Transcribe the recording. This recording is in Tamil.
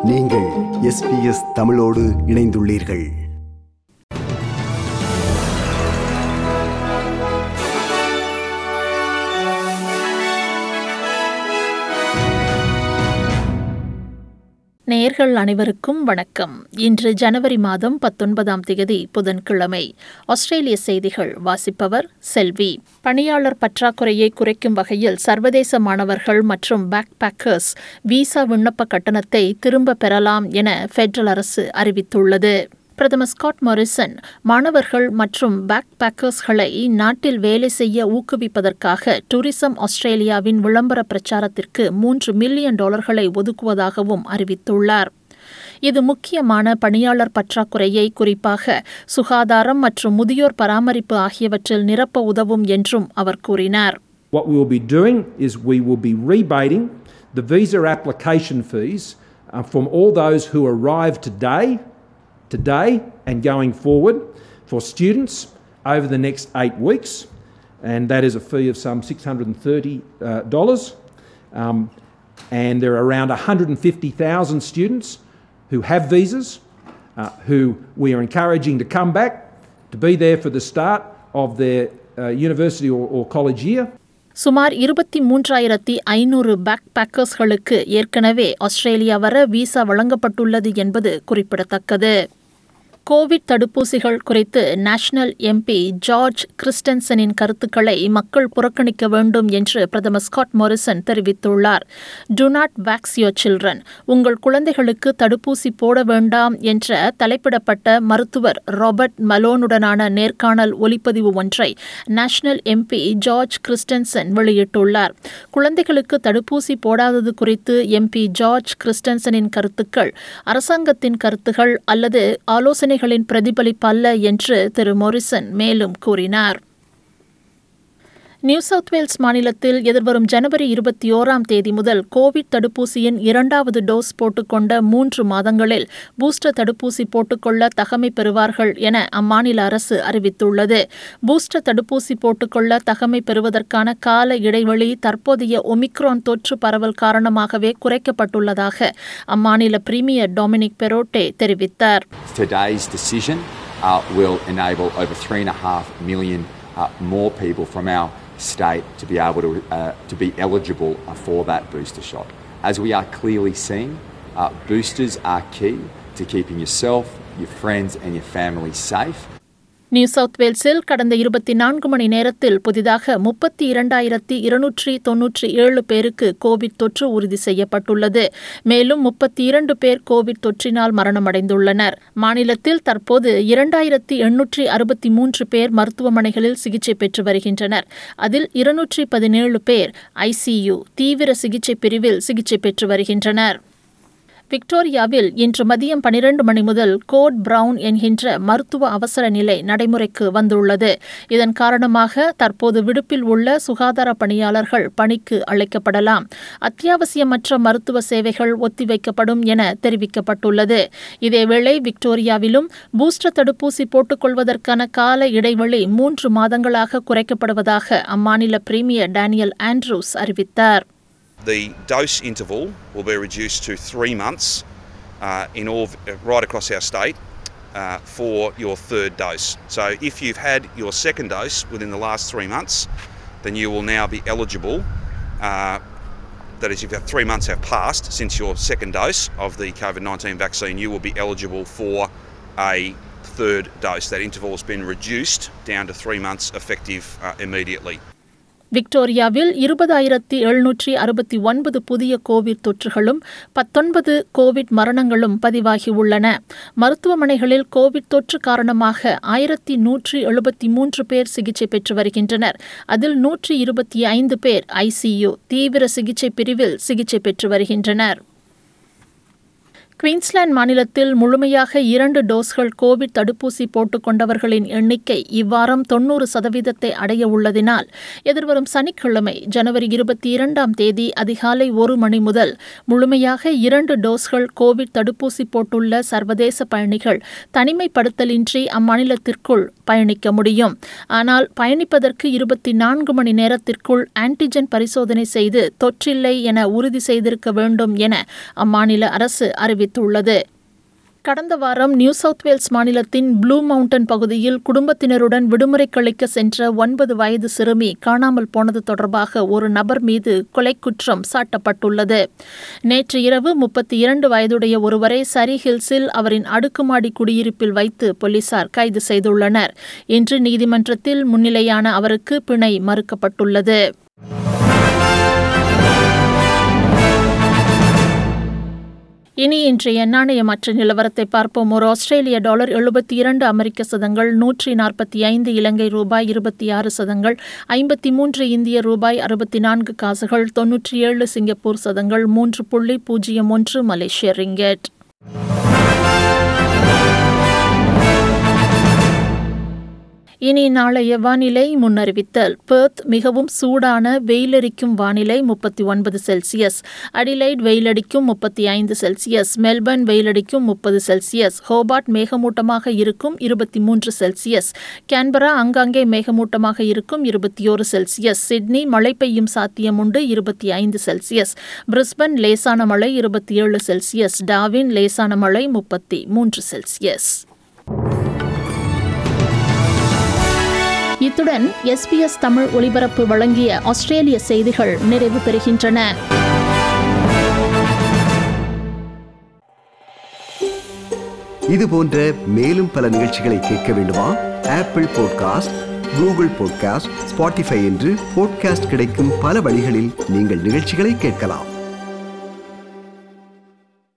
நீங்கள் எஸ்பிஎஸ் தமிழோடு இணைந்துள்ளீர்கள் நேயர்கள் அனைவருக்கும் வணக்கம் இன்று ஜனவரி மாதம் பத்தொன்பதாம் தேதி புதன்கிழமை ஆஸ்திரேலிய செய்திகள் வாசிப்பவர் செல்வி பணியாளர் பற்றாக்குறையை குறைக்கும் வகையில் சர்வதேச மாணவர்கள் மற்றும் பேக் பேக்கர்ஸ் விசா விண்ணப்ப கட்டணத்தை திரும்ப பெறலாம் என ஃபெடரல் அரசு அறிவித்துள்ளது பிரதமர் ஸ்காட் மாரிசன் மாணவர்கள் மற்றும் பேக் பேக்கர்ஸ்களை நாட்டில் வேலை செய்ய ஊக்குவிப்பதற்காக டூரிசம் ஆஸ்திரேலியாவின் விளம்பர பிரச்சாரத்திற்கு மூன்று மில்லியன் டாலர்களை ஒதுக்குவதாகவும் அறிவித்துள்ளார் இது முக்கியமான பணியாளர் பற்றாக்குறையை குறிப்பாக சுகாதாரம் மற்றும் முதியோர் பராமரிப்பு ஆகியவற்றில் நிரப்ப உதவும் என்றும் அவர் கூறினார் What we will be doing is we will be rebating the visa application fees uh, from all those who arrive today, today and going forward for students over the next eight weeks, and that is a fee of some $630. Uh, dollars. um, and there are around 150,000 students who have visas, uh, who we are encouraging to come back to be there for the start of their uh, university or, or college year. சுமார் இருபத்தி மூன்றாயிரத்தி ஐநூறு பேக் பேக்கர்ஸ்களுக்கு ஏற்கனவே ஆஸ்திரேலியா வர விசா வழங்கப்பட்டுள்ளது என்பது குறிப்பிடத்தக்கது கோவிட் தடுப்பூசிகள் குறித்து நேஷனல் எம்பி ஜார்ஜ் கிறிஸ்டன்சனின் கருத்துக்களை மக்கள் புறக்கணிக்க வேண்டும் என்று பிரதமர் ஸ்காட் மோரிசன் தெரிவித்துள்ளார் do not vax your children உங்கள் குழந்தைகளுக்கு தடுப்பூசி போட வேண்டாம் என்ற தலைப்பிடப்பட்ட மருத்துவர் ராபர்ட் மலோனுடனான நேர்காணல் ஒலிப்பதிவு ஒன்றை நேஷனல் எம்பி ஜார்ஜ் கிறிஸ்டன்சன் வெளியிட்டுள்ளார் குழந்தைகளுக்கு தடுப்பூசி போடாதது குறித்து எம்பி ஜார்ஜ் கிறிஸ்டன்சனின் கருத்துக்கள் அரசாங்கத்தின் கருத்துகள் அல்லது ஆலோசனைகளின் பிரதிபலிப்பல்ல என்று திரு மொரிசன் மேலும் கூறினார் நியூ சவுத் வேல்ஸ் மாநிலத்தில் எதிர்வரும் ஜனவரி இருபத்தி ஓராம் தேதி முதல் கோவிட் தடுப்பூசியின் இரண்டாவது டோஸ் போட்டுக்கொண்ட மூன்று மாதங்களில் பூஸ்டர் தடுப்பூசி போட்டுக்கொள்ள தகமை பெறுவார்கள் என அம்மாநில அரசு அறிவித்துள்ளது பூஸ்டர் தடுப்பூசி போட்டுக்கொள்ள தகமை பெறுவதற்கான கால இடைவெளி தற்போதைய ஒமிக்ரான் தொற்று பரவல் காரணமாகவே குறைக்கப்பட்டுள்ளதாக அம்மாநில பிரீமியர் டொமினிக் பெரோட்டே தெரிவித்தார் Today's decision uh, will enable over three and a half million uh, more people from our state to be able to, uh, to be eligible uh, for that booster shot. As we are clearly seeing, uh, boosters are key to keeping yourself, your friends, and your family safe. New South வேல்ஸில் கடந்த இருபத்தி நான்கு மணி நேரத்தில் புதிதாக முப்பத்தி இரண்டாயிரத்தி இருநூற்றி தொன்னூற்றி ஏழு பேருக்கு கோவிட் தொற்று உறுதி செய்யப்பட்டுள்ளது மேலும் முப்பத்தி இரண்டு பேர் கோவிட் தொற்றினால் மரணமடைந்துள்ளனர் மாநிலத்தில் தற்போது இரண்டாயிரத்தி எண்ணூற்றி அறுபத்தி மூன்று பேர் மருத்துவமனைகளில் சிகிச்சை பெற்று வருகின்றனர் அதில் இருநூற்றி பதினேழு பேர் ஐசியு தீவிர சிகிச்சை பிரிவில் சிகிச்சை பெற்று வருகின்றனர் விக்டோரியாவில் இன்று மதியம் பனிரண்டு மணி முதல் கோட் பிரவுன் என்கின்ற மருத்துவ அவசர நிலை நடைமுறைக்கு வந்துள்ளது இதன் காரணமாக தற்போது விடுப்பில் உள்ள சுகாதார பணியாளர்கள் பணிக்கு அழைக்கப்படலாம் அத்தியாவசியமற்ற மருத்துவ சேவைகள் ஒத்திவைக்கப்படும் என தெரிவிக்கப்பட்டுள்ளது இதேவேளை விக்டோரியாவிலும் பூஸ்டர் தடுப்பூசி போட்டுக்கொள்வதற்கான கால இடைவெளி மூன்று மாதங்களாக குறைக்கப்படுவதாக அம்மாநில பிரீமியர் டேனியல் ஆண்ட்ரூஸ் அறிவித்தார் The dose interval will be reduced to three months uh, in all, right across our state uh, for your third dose. So if you've had your second dose within the last three months, then you will now be eligible. Uh, that is, if three months have passed since your second dose of the COVID 19 vaccine, you will be eligible for a third dose. That interval has been reduced down to three months effective uh, immediately. விக்டோரியாவில் இருபதாயிரத்தி எழுநூற்றி அறுபத்தி ஒன்பது புதிய கோவிட் தொற்றுகளும் பத்தொன்பது கோவிட் மரணங்களும் பதிவாகியுள்ளன மருத்துவமனைகளில் கோவிட் தொற்று காரணமாக ஆயிரத்தி நூற்றி எழுபத்தி மூன்று பேர் சிகிச்சை பெற்று வருகின்றனர் அதில் நூற்றி இருபத்தி ஐந்து பேர் ஐசியு தீவிர சிகிச்சை பிரிவில் சிகிச்சை பெற்று வருகின்றனர் குயின்ஸ்லாந்து மாநிலத்தில் முழுமையாக இரண்டு டோஸ்கள் கோவிட் தடுப்பூசி போட்டுக் கொண்டவர்களின் எண்ணிக்கை இவ்வாரம் தொன்னூறு சதவீதத்தை அடைய உள்ளதினால் எதிர்வரும் சனிக்கிழமை ஜனவரி இருபத்தி இரண்டாம் தேதி அதிகாலை ஒரு மணி முதல் முழுமையாக இரண்டு டோஸ்கள் கோவிட் தடுப்பூசி போட்டுள்ள சர்வதேச பயணிகள் தனிமைப்படுத்தலின்றி அம்மாநிலத்திற்குள் பயணிக்க முடியும் ஆனால் பயணிப்பதற்கு இருபத்தி நான்கு மணி நேரத்திற்குள் ஆன்டிஜென் பரிசோதனை செய்து தொற்றில்லை என உறுதி செய்திருக்க வேண்டும் என அம்மாநில அரசு அறிவித்துள்ளது தெரிவித்துள்ளது கடந்த வாரம் நியூ சவுத் வேல்ஸ் மாநிலத்தின் ப்ளூ மவுண்டன் பகுதியில் குடும்பத்தினருடன் விடுமுறை கழிக்க சென்ற ஒன்பது வயது சிறுமி காணாமல் போனது தொடர்பாக ஒரு நபர் மீது கொலை குற்றம் சாட்டப்பட்டுள்ளது நேற்று இரவு முப்பத்தி இரண்டு வயதுடைய ஒருவரை சரி ஹில்ஸில் அவரின் அடுக்குமாடி குடியிருப்பில் வைத்து போலீசார் கைது செய்துள்ளனர் இன்று நீதிமன்றத்தில் முன்னிலையான அவருக்கு பிணை மறுக்கப்பட்டுள்ளது இனி இன்றைய நாணயமற்ற நிலவரத்தை பார்ப்போம் ஒரு ஆஸ்திரேலிய டாலர் எழுபத்தி இரண்டு அமெரிக்க சதங்கள் நூற்றி நாற்பத்தி ஐந்து இலங்கை ரூபாய் இருபத்தி ஆறு சதங்கள் ஐம்பத்தி மூன்று இந்திய ரூபாய் அறுபத்தி நான்கு காசுகள் தொன்னூற்றி ஏழு சிங்கப்பூர் சதங்கள் மூன்று புள்ளி பூஜ்ஜியம் ஒன்று மலேசிய ரிங்கெட் இனி நாளைய வானிலை முன்னறிவித்தல் பெர்த் மிகவும் சூடான வெயிலடிக்கும் வானிலை முப்பத்தி ஒன்பது செல்சியஸ் அடிலைட் வெயிலடிக்கும் முப்பத்தி ஐந்து செல்சியஸ் மெல்பர்ன் வெயிலடிக்கும் முப்பது செல்சியஸ் ஹோபார்ட் மேகமூட்டமாக இருக்கும் இருபத்தி மூன்று செல்சியஸ் கேன்பரா ஆங்காங்கே மேகமூட்டமாக இருக்கும் இருபத்தி ஓரு செல்சியஸ் சிட்னி மழை பெய்யும் சாத்தியம் உண்டு இருபத்தி ஐந்து செல்சியஸ் பிரிஸ்பன் லேசான மழை இருபத்தி ஏழு செல்சியஸ் டாவின் லேசான மழை முப்பத்தி மூன்று செல்சியஸ் இத்துடன் எஸ்பிஎஸ் தமிழ் ஒலிபரப்பு வழங்கிய ஆஸ்திரேலிய செய்திகள் நிறைவு பெறுகின்றன இது போன்ற மேலும் பல நிகழ்ச்சிகளை கேட்க வேண்டுமா Apple podcast Google podcast Spotify என்று பாட்காஸ்ட் கிடைக்கும் பல வழிகளில் நீங்கள் நிகழ்ச்சிகளை கேட்கலாம்